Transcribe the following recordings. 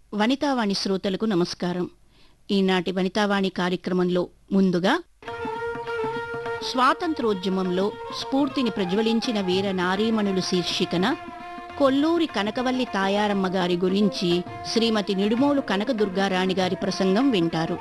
వనితావాణి శ్రోతలకు నమస్కారం ఈనాటి వనితావాణి కార్యక్రమంలో ముందుగా స్వాతంత్రోద్యమంలో స్ఫూర్తిని ప్రజ్వలించిన వీర నారీమణులు శీర్షికన కొల్లూరి కనకవల్లి తాయారమ్మ గారి గురించి శ్రీమతి నిడుమోలు కనకదుర్గారాణి గారి ప్రసంగం వింటారు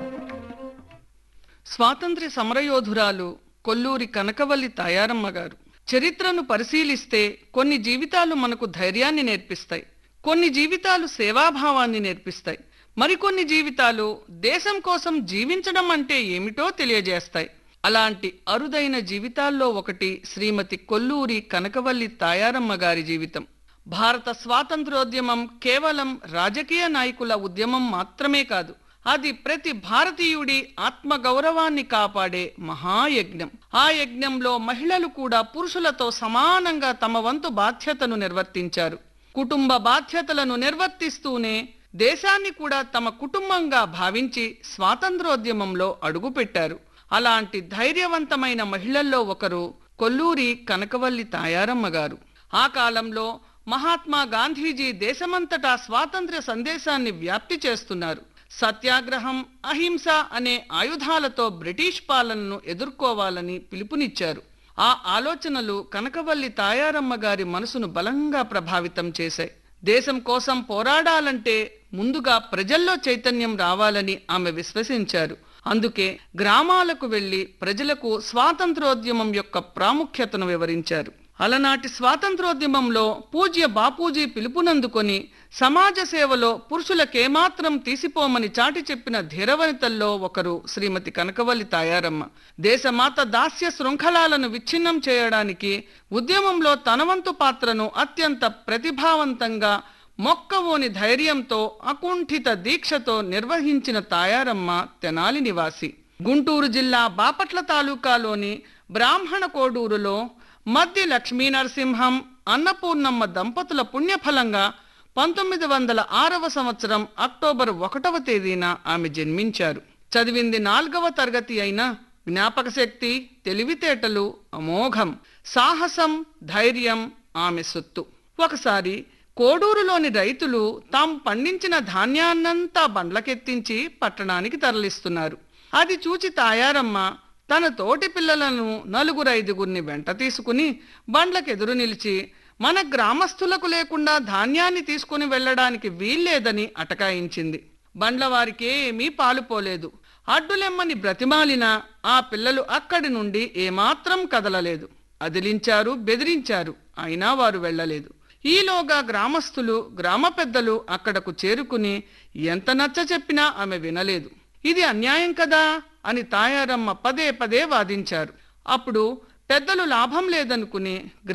స్వాతంత్ర్య సమరయోధురాలు కొల్లూరి కనకవల్లి తాయారమ్మ గారు చరిత్రను పరిశీలిస్తే కొన్ని జీవితాలు మనకు ధైర్యాన్ని నేర్పిస్తాయి కొన్ని జీవితాలు సేవాభావాన్ని నేర్పిస్తాయి మరికొన్ని జీవితాలు దేశం కోసం జీవించడం అంటే ఏమిటో తెలియజేస్తాయి అలాంటి అరుదైన జీవితాల్లో ఒకటి శ్రీమతి కొల్లూరి కనకవల్లి తాయారమ్మ గారి జీవితం భారత స్వాతంత్రోద్యమం కేవలం రాజకీయ నాయకుల ఉద్యమం మాత్రమే కాదు అది ప్రతి భారతీయుడి ఆత్మగౌరవాన్ని కాపాడే మహాయజ్ఞం ఆ యజ్ఞంలో మహిళలు కూడా పురుషులతో సమానంగా తమ వంతు బాధ్యతను నిర్వర్తించారు కుటుంబ బాధ్యతలను నిర్వర్తిస్తూనే దేశాన్ని కూడా తమ కుటుంబంగా భావించి స్వాతంత్రోద్యమంలో అడుగుపెట్టారు అలాంటి ధైర్యవంతమైన మహిళల్లో ఒకరు కొల్లూరి కనకవల్లి తాయారమ్మ గారు ఆ కాలంలో మహాత్మా గాంధీజీ దేశమంతటా స్వాతంత్ర్య సందేశాన్ని వ్యాప్తి చేస్తున్నారు సత్యాగ్రహం అహింస అనే ఆయుధాలతో బ్రిటిష్ పాలనను ఎదుర్కోవాలని పిలుపునిచ్చారు ఆ ఆలోచనలు కనకవల్లి తాయారమ్మ గారి మనసును బలంగా ప్రభావితం చేశాయి దేశం కోసం పోరాడాలంటే ముందుగా ప్రజల్లో చైతన్యం రావాలని ఆమె విశ్వసించారు అందుకే గ్రామాలకు వెళ్లి ప్రజలకు స్వాతంత్రోద్యమం యొక్క ప్రాముఖ్యతను వివరించారు అలనాటి స్వాతంత్రోద్యమంలో పూజ్య బాపూజీ పిలుపునందుకొని సమాజ సేవలో పురుషులకేమాత్రం తీసిపోమని చాటి చెప్పిన ధీరవనితల్లో ఒకరు శ్రీమతి కనకవల్లి తాయారమ్మ దేశమాత దాస్య శృంఖలాలను విచ్ఛిన్నం చేయడానికి ఉద్యమంలో తనవంతు పాత్రను అత్యంత ప్రతిభావంతంగా మొక్కవోని ధైర్యంతో అకుంఠిత దీక్షతో నిర్వహించిన తాయారమ్మ తెనాలి నివాసి గుంటూరు జిల్లా బాపట్ల తాలూకాలోని బ్రాహ్మణ కోడూరులో మద్ది లక్ష్మీ నరసింహం అన్నపూర్ణమ్మ దంపతుల పుణ్యఫలంగా పంతొమ్మిది వందల ఆరవ సంవత్సరం అక్టోబర్ ఒకటవ తేదీన ఆమె జన్మించారు చదివింది నాలుగవ తరగతి అయినా జ్ఞాపక శక్తి తెలివితేటలు అమోఘం సాహసం ధైర్యం ఆమె సొత్తు ఒకసారి కోడూరులోని రైతులు తాము పండించిన ధాన్యాన్నంతా బండ్లకెత్తించి పట్టణానికి తరలిస్తున్నారు అది చూచి తాయారమ్మ తన తోటి పిల్లలను నలుగురు ఐదుగురిని వెంట తీసుకుని బండ్లకెదురు నిలిచి మన గ్రామస్తులకు లేకుండా ధాన్యాన్ని తీసుకుని వెళ్ళడానికి వీల్లేదని అటకాయించింది బండ్ల వారికి ఏమీ పాలుపోలేదు అడ్డులెమ్మని బ్రతిమాలినా ఆ పిల్లలు అక్కడి నుండి ఏమాత్రం కదలలేదు అదిలించారు బెదిరించారు అయినా వారు వెళ్ళలేదు ఈలోగా గ్రామస్తులు గ్రామ పెద్దలు అక్కడకు చేరుకుని ఎంత నచ్చ చెప్పినా ఆమె వినలేదు ఇది అన్యాయం కదా అని తాయారమ్మ పదే పదే వాదించారు అప్పుడు పెద్దలు లాభం లేదనుకుని